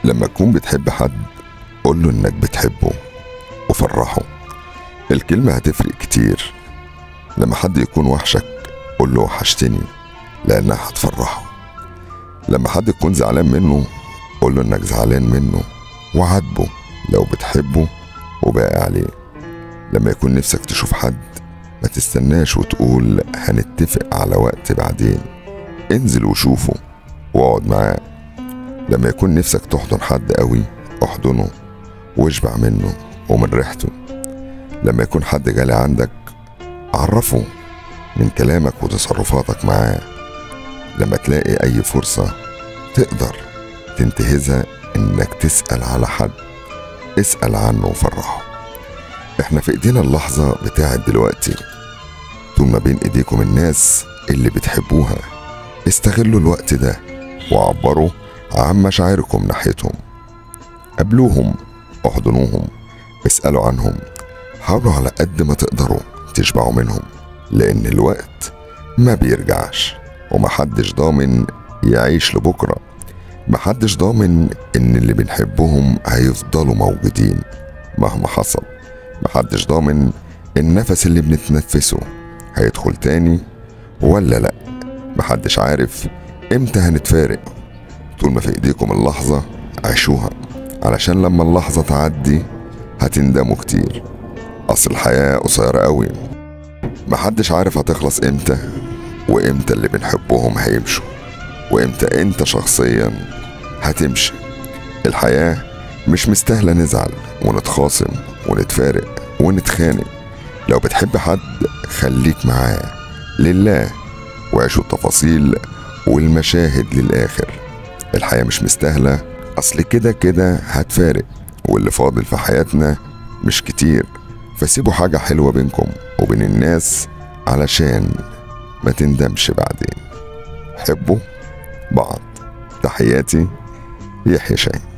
لما تكون بتحب حد قول له انك بتحبه وفرحه الكلمة هتفرق كتير لما حد يكون وحشك قول له وحشتني لانها هتفرحه لما حد تكون زعلان منه قول له انك زعلان منه وعاتبه لو بتحبه وباقي عليه لما يكون نفسك تشوف حد ما تستناش وتقول هنتفق على وقت بعدين انزل وشوفه واقعد معاه لما يكون نفسك تحضن حد قوي احضنه واشبع منه ومن ريحته لما يكون حد جالي عندك عرفه من كلامك وتصرفاتك معاه لما تلاقي اي فرصة تقدر تنتهزها انك تسأل على حد اسأل عنه وفرحه احنا في ايدينا اللحظة بتاعت دلوقتي طول ما بين ايديكم الناس اللي بتحبوها استغلوا الوقت ده وعبروا عن مشاعركم ناحيتهم قابلوهم احضنوهم اسألوا عنهم حاولوا على قد ما تقدروا تشبعوا منهم لأن الوقت ما بيرجعش ومحدش ضامن يعيش لبكرة محدش ضامن إن اللي بنحبهم هيفضلوا موجودين مهما حصل محدش ضامن النفس اللي بنتنفسه هيدخل تاني ولا لأ محدش عارف امتى هنتفارق طول ما في ايديكم اللحظة عيشوها علشان لما اللحظة تعدي هتندموا كتير أصل الحياة قصيرة قوي محدش عارف هتخلص امتى وامتى اللي بنحبهم هيمشوا وامتى انت شخصيا هتمشي الحياة مش مستاهلة نزعل ونتخاصم ونتفارق ونتخانق لو بتحب حد خليك معاه لله وعيشوا التفاصيل والمشاهد للآخر الحياة مش مستاهلة أصل كده كده هتفارق واللي فاضل في حياتنا مش كتير فسيبوا حاجة حلوة بينكم وبين الناس علشان ما تندمش بعدين حبوا بعض تحياتي يحيى شاهين